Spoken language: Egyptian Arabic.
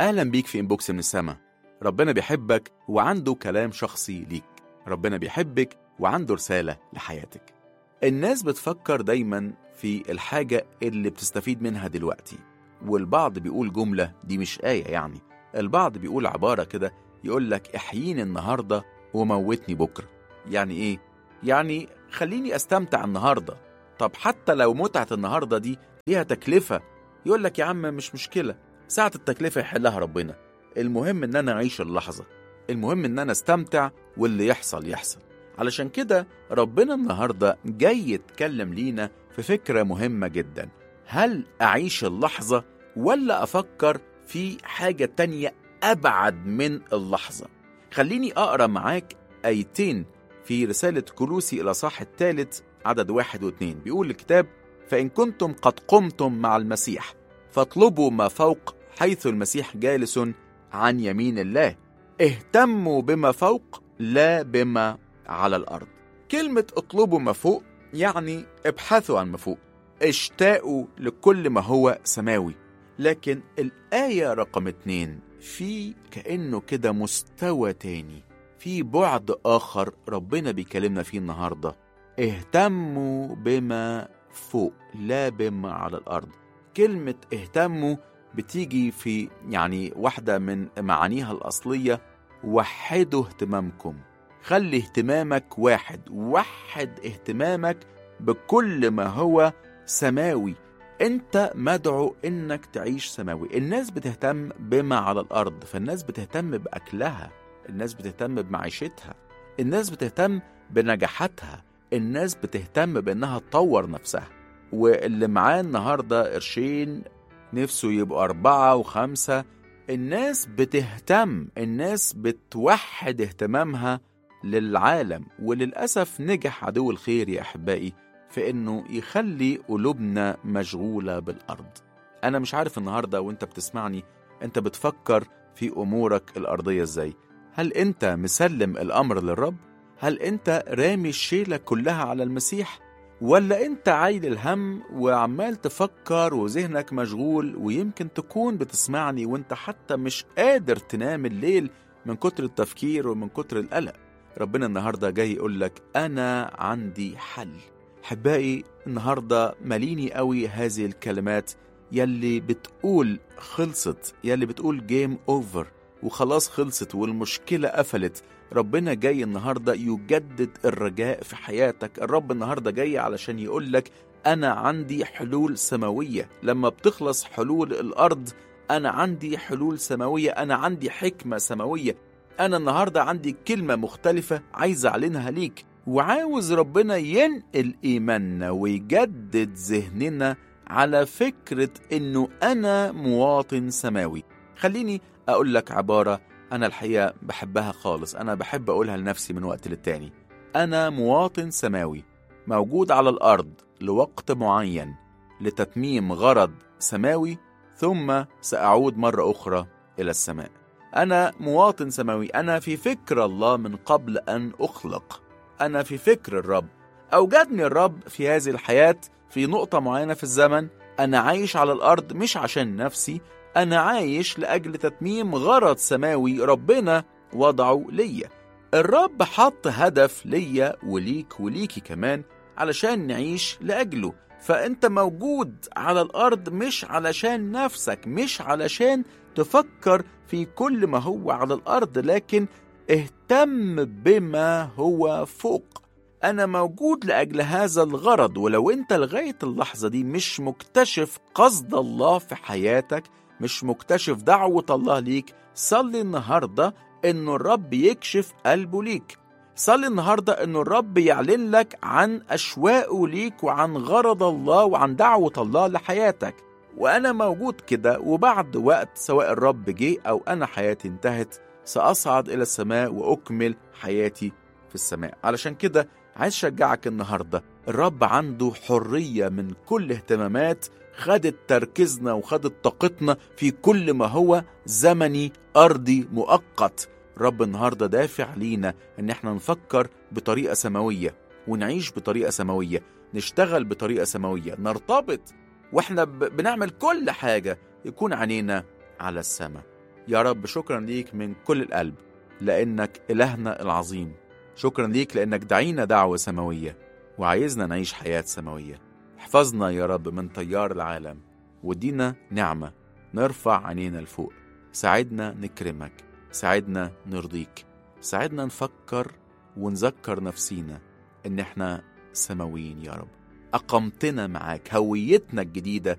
أهلا بيك في إنبوكس من السما ربنا بيحبك وعنده كلام شخصي ليك ربنا بيحبك وعنده رسالة لحياتك الناس بتفكر دايما في الحاجة اللي بتستفيد منها دلوقتي والبعض بيقول جملة دي مش آية يعني البعض بيقول عبارة كده يقول لك احييني النهاردة وموتني بكرة يعني إيه؟ يعني خليني أستمتع النهاردة طب حتى لو متعة النهاردة دي ليها تكلفة يقول لك يا عم مش مشكلة ساعة التكلفة يحلها ربنا المهم إن أنا أعيش اللحظة المهم إن أنا أستمتع واللي يحصل يحصل علشان كده ربنا النهاردة جاي يتكلم لينا في فكرة مهمة جدا هل أعيش اللحظة ولا أفكر في حاجة تانية أبعد من اللحظة خليني أقرأ معاك آيتين في رسالة كلوسي إلى صاح الثالث عدد واحد واثنين بيقول الكتاب فإن كنتم قد قمتم مع المسيح فاطلبوا ما فوق حيث المسيح جالس عن يمين الله اهتموا بما فوق لا بما على الأرض كلمة اطلبوا ما فوق يعني ابحثوا عن ما فوق اشتاقوا لكل ما هو سماوي لكن الآية رقم اتنين في كأنه كده مستوى تاني في بعد آخر ربنا بيكلمنا فيه النهاردة اهتموا بما فوق لا بما على الأرض كلمة اهتموا بتيجي في يعني واحدة من معانيها الأصلية وحدوا اهتمامكم خلي اهتمامك واحد وحد اهتمامك بكل ما هو سماوي انت مدعو انك تعيش سماوي الناس بتهتم بما على الارض فالناس بتهتم باكلها الناس بتهتم بمعيشتها الناس بتهتم بنجاحاتها الناس بتهتم بانها تطور نفسها واللي معاه النهارده قرشين نفسه يبقوا أربعة وخمسة الناس بتهتم الناس بتوحد اهتمامها للعالم وللأسف نجح عدو الخير يا أحبائي في إنه يخلي قلوبنا مشغولة بالأرض أنا مش عارف النهاردة وإنت بتسمعني أنت بتفكر في أمورك الأرضية إزاي هل أنت مسلم الأمر للرب؟ هل أنت رامي الشيلة كلها على المسيح؟ ولا أنت عايل الهم وعمال تفكر وذهنك مشغول ويمكن تكون بتسمعني وأنت حتى مش قادر تنام الليل من كتر التفكير ومن كتر القلق ربنا النهارده جاي يقول لك انا عندي حل حبائي النهارده ماليني قوي هذه الكلمات يلي بتقول خلصت يلي بتقول جيم اوفر وخلاص خلصت والمشكله قفلت ربنا جاي النهارده يجدد الرجاء في حياتك الرب النهارده جاي علشان يقول لك انا عندي حلول سماويه لما بتخلص حلول الارض انا عندي حلول سماويه انا عندي حكمه سماويه أنا النهاردة عندي كلمة مختلفة عايز أعلنها ليك وعاوز ربنا ينقل إيماننا ويجدد ذهننا على فكرة إنه أنا مواطن سماوي خليني أقول لك عبارة أنا الحقيقة بحبها خالص أنا بحب أقولها لنفسي من وقت للتاني أنا مواطن سماوي موجود على الأرض لوقت معين لتتميم غرض سماوي ثم سأعود مرة أخرى إلى السماء أنا مواطن سماوي أنا في فكر الله من قبل أن أخلق أنا في فكر الرب أوجدني الرب في هذه الحياة في نقطة معينة في الزمن أنا عايش على الأرض مش عشان نفسي أنا عايش لأجل تتميم غرض سماوي ربنا وضعه ليا الرب حط هدف ليا وليك وليكي كمان علشان نعيش لأجله فأنت موجود على الأرض مش علشان نفسك مش علشان تفكر في كل ما هو على الأرض لكن اهتم بما هو فوق أنا موجود لأجل هذا الغرض ولو أنت لغاية اللحظة دي مش مكتشف قصد الله في حياتك مش مكتشف دعوة الله ليك صلي النهاردة إنه الرب يكشف قلبه ليك صلي النهاردة إنه الرب يعلن لك عن أشواقه ليك وعن غرض الله وعن دعوة الله لحياتك وأنا موجود كده وبعد وقت سواء الرب جه أو أنا حياتي انتهت سأصعد إلى السماء وأكمل حياتي في السماء علشان كده عايز أشجعك النهاردة الرب عنده حرية من كل اهتمامات خدت تركيزنا وخدت طاقتنا في كل ما هو زمني أرضي مؤقت رب النهارده دافع لينا ان احنا نفكر بطريقه سماويه ونعيش بطريقه سماويه نشتغل بطريقه سماويه نرتبط واحنا ب- بنعمل كل حاجه يكون عينينا على السماء يا رب شكرا ليك من كل القلب لأنك إلهنا العظيم شكرا ليك لأنك دعينا دعوة سماوية وعايزنا نعيش حياة سماوية احفظنا يا رب من تيار العالم وادينا نعمة نرفع عينينا لفوق ساعدنا نكرمك ساعدنا نرضيك ساعدنا نفكر ونذكر نفسينا ان احنا سماويين يا رب أقمتنا معاك هويتنا الجديدة